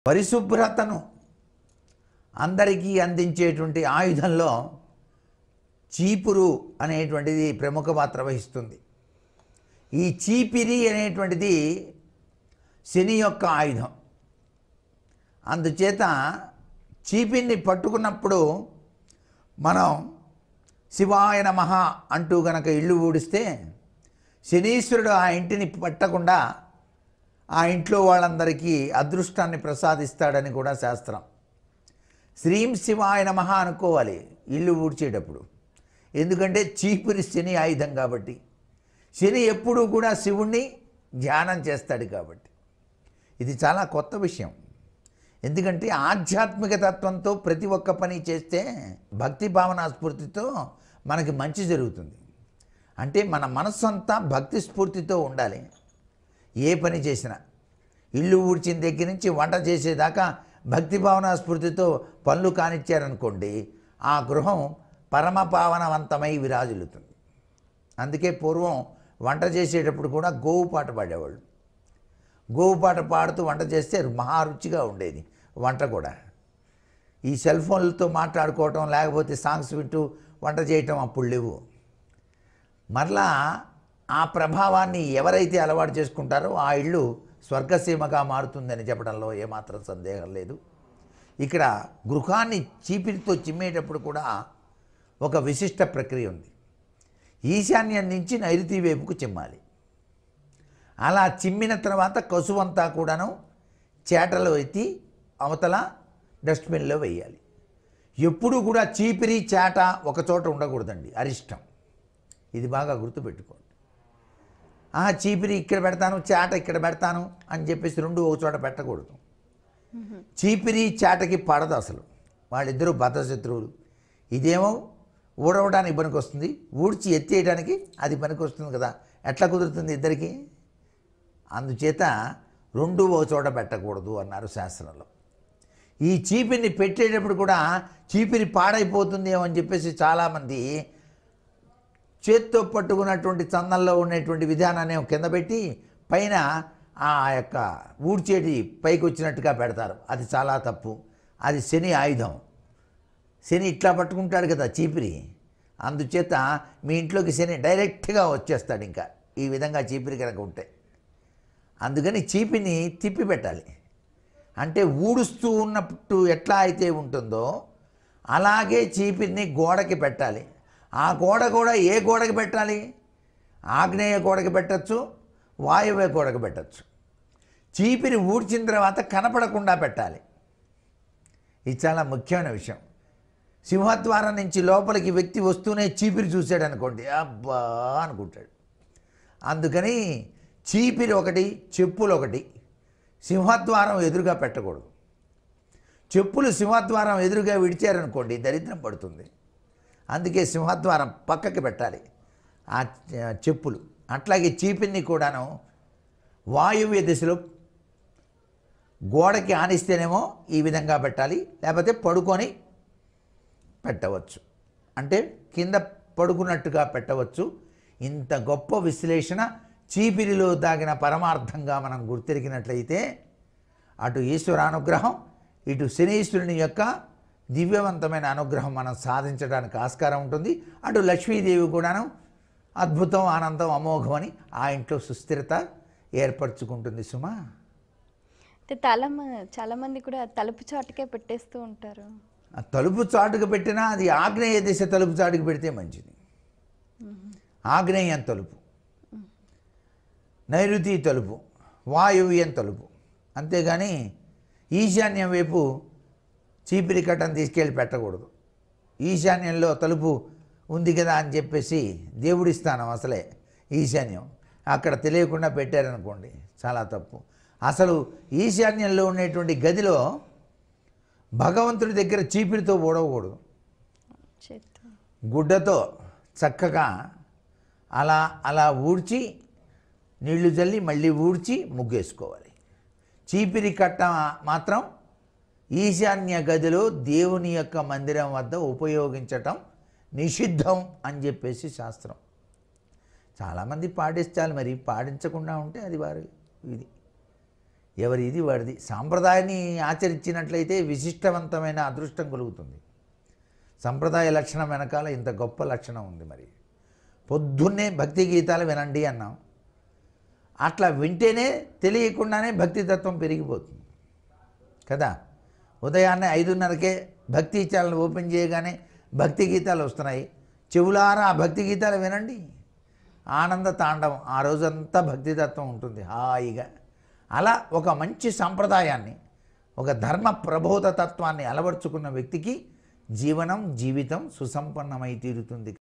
పరిశుభ్రతను అందరికీ అందించేటువంటి ఆయుధంలో చీపురు అనేటువంటిది ప్రముఖ పాత్ర వహిస్తుంది ఈ చీపిరి అనేటువంటిది శని యొక్క ఆయుధం అందుచేత చీపిరిని పట్టుకున్నప్పుడు మనం శివాయ నమః అంటూ గనక ఇల్లు ఊడిస్తే శనీశ్వరుడు ఆ ఇంటిని పట్టకుండా ఆ ఇంట్లో వాళ్ళందరికీ అదృష్టాన్ని ప్రసాదిస్తాడని కూడా శాస్త్రం శ్రీం శివాయ నమః అనుకోవాలి ఇల్లు ఊడ్చేటప్పుడు ఎందుకంటే చీపురి శని ఆయుధం కాబట్టి శని ఎప్పుడూ కూడా శివుణ్ణి ధ్యానం చేస్తాడు కాబట్టి ఇది చాలా కొత్త విషయం ఎందుకంటే ఆధ్యాత్మిక తత్వంతో ప్రతి ఒక్క పని చేస్తే భక్తి భావన స్ఫూర్తితో మనకి మంచి జరుగుతుంది అంటే మన మనస్సు అంతా భక్తి స్ఫూర్తితో ఉండాలి ఏ పని చేసినా ఇల్లు ఊడ్చిన దగ్గర నుంచి వంట చేసేదాకా భక్తి భావన స్ఫూర్తితో పనులు కానిచ్చారనుకోండి ఆ గృహం పరమ పావనవంతమై విరాజిల్లుతుంది అందుకే పూర్వం వంట చేసేటప్పుడు కూడా గోవు పాట పాడేవాళ్ళు గోవు పాట పాడుతూ వంట చేస్తే మహా రుచిగా ఉండేది వంట కూడా ఈ సెల్ ఫోన్లతో మాట్లాడుకోవటం లేకపోతే సాంగ్స్ వింటూ వంట చేయటం అప్పుడు లేవు మరలా ఆ ప్రభావాన్ని ఎవరైతే అలవాటు చేసుకుంటారో ఆ ఇల్లు స్వర్గసీమగా మారుతుందని చెప్పడంలో ఏమాత్రం సందేహం లేదు ఇక్కడ గృహాన్ని చీపిరితో చిమ్మేటప్పుడు కూడా ఒక విశిష్ట ప్రక్రియ ఉంది ఈశాన్యం నుంచి నైరుతి వైపుకు చిమ్మాలి అలా చిమ్మిన తర్వాత కసువంతా కూడాను చేటలో ఎత్తి అవతల డస్ట్బిన్లో వేయాలి ఎప్పుడూ కూడా చీపిరి చేట ఒక చోట ఉండకూడదండి అరిష్టం ఇది బాగా గుర్తుపెట్టుకోండి ఆ చీపిరి ఇక్కడ పెడతాను చేట ఇక్కడ పెడతాను అని చెప్పేసి రెండు ఒక చోట పెట్టకూడదు చీపిరి చేటకి పడదు అసలు వాళ్ళిద్దరూ బద్ధశత్రువులు ఇదేమో ఊడవడానికి పనికి వస్తుంది ఊడ్చి ఎత్తేయడానికి అది పనికి వస్తుంది కదా ఎట్లా కుదురుతుంది ఇద్దరికి అందుచేత రెండు ఓ చోట పెట్టకూడదు అన్నారు శాస్త్రంలో ఈ చీపిరిని పెట్టేటప్పుడు కూడా చీపిరి పాడైపోతుందేమో అని చెప్పేసి చాలామంది చేత్తో పట్టుకున్నటువంటి చందంలో ఉన్నటువంటి విధానాన్ని ఏమో కింద పెట్టి పైన ఆ యొక్క ఊడ్చేటి పైకి వచ్చినట్టుగా పెడతారు అది చాలా తప్పు అది శని ఆయుధం శని ఇట్లా పట్టుకుంటాడు కదా చీపిరి అందుచేత మీ ఇంట్లోకి శని డైరెక్ట్గా వచ్చేస్తాడు ఇంకా ఈ విధంగా చీపిరి కనుక ఉంటే అందుకని చీపిని తిప్పి పెట్టాలి అంటే ఊడుస్తూ ఉన్నప్పుడు ఎట్లా అయితే ఉంటుందో అలాగే చీపిరిని గోడకి పెట్టాలి ఆ గోడ కూడా ఏ గోడకి పెట్టాలి ఆగ్నేయ గోడకి పెట్టచ్చు వాయువ్య గోడకి పెట్టచ్చు చీపిరి ఊడ్చిన తర్వాత కనపడకుండా పెట్టాలి ఇది చాలా ముఖ్యమైన విషయం సింహద్వారం నుంచి లోపలికి వ్యక్తి వస్తూనే చీపిరి చూశాడు అనుకోండి అబ్బా అనుకుంటాడు అందుకని చీపిరి ఒకటి చెప్పులు ఒకటి సింహద్వారం ఎదురుగా పెట్టకూడదు చెప్పులు సింహద్వారం ఎదురుగా విడిచారనుకోండి దరిద్రం పడుతుంది అందుకే సింహద్వారం పక్కకి పెట్టాలి ఆ చెప్పులు అట్లాగే చీపిరిని కూడాను వాయువ్య దిశలో గోడకి ఆనిస్తేనేమో ఈ విధంగా పెట్టాలి లేకపోతే పడుకొని పెట్టవచ్చు అంటే కింద పడుకున్నట్టుగా పెట్టవచ్చు ఇంత గొప్ప విశ్లేషణ చీపిరిలో దాగిన పరమార్థంగా మనం గుర్తెరిగినట్లయితే అటు ఈశ్వర అనుగ్రహం ఇటు శనీశ్వరుని యొక్క దివ్యవంతమైన అనుగ్రహం మనం సాధించడానికి ఆస్కారం ఉంటుంది అటు లక్ష్మీదేవి కూడాను అద్భుతం ఆనందం అమోఘం అని ఆ ఇంట్లో సుస్థిరత ఏర్పరచుకుంటుంది సుమా అంటే తల చాలా మంది కూడా తలుపు చాటుకే పెట్టేస్తూ ఉంటారు ఆ తలుపు చాటుకు పెట్టినా అది ఆగ్నేయ దిశ తలుపు చాటుకు పెడితే మంచిది ఆగ్నేయం తలుపు నైరుతి తలుపు వాయువ్యం తలుపు అంతేగాని ఈశాన్యం వైపు చీపిరి కట్టను తీసుకెళ్ళి పెట్టకూడదు ఈశాన్యంలో తలుపు ఉంది కదా అని చెప్పేసి దేవుడి స్థానం అసలే ఈశాన్యం అక్కడ తెలియకుండా పెట్టారనుకోండి చాలా తప్పు అసలు ఈశాన్యంలో ఉండేటువంటి గదిలో భగవంతుడి దగ్గర చీపిరితో ఓడవకూడదు చేత్తో గుడ్డతో చక్కగా అలా అలా ఊడ్చి నీళ్లు చల్లి మళ్ళీ ఊడ్చి ముగ్గేసుకోవాలి చీపిరి కట్ట మాత్రం ఈశాన్య గదిలో దేవుని యొక్క మందిరం వద్ద ఉపయోగించటం నిషిద్ధం అని చెప్పేసి శాస్త్రం చాలామంది పాటిస్తారు మరి పాటించకుండా ఉంటే అది వారి ఇది ఎవరి ఇది వాడిది సాంప్రదాయాన్ని ఆచరించినట్లయితే విశిష్టవంతమైన అదృష్టం కలుగుతుంది సంప్రదాయ లక్షణం వెనకాల ఇంత గొప్ప లక్షణం ఉంది మరి పొద్దున్నే భక్తి గీతాలు వినండి అన్నాం అట్లా వింటేనే తెలియకుండానే భక్తి తత్వం పెరిగిపోతుంది కదా ఉదయాన్నే ఐదున్నరకే భక్తి ఛానల్ ఓపెన్ చేయగానే భక్తి గీతాలు వస్తున్నాయి చెవులారా ఆ భక్తి గీతాలు వినండి ఆనంద తాండవం ఆ రోజంతా భక్తి తత్వం ఉంటుంది హాయిగా అలా ఒక మంచి సంప్రదాయాన్ని ఒక ధర్మ ప్రబోధ తత్వాన్ని అలవర్చుకున్న వ్యక్తికి జీవనం జీవితం సుసంపన్నమై తీరుతుంది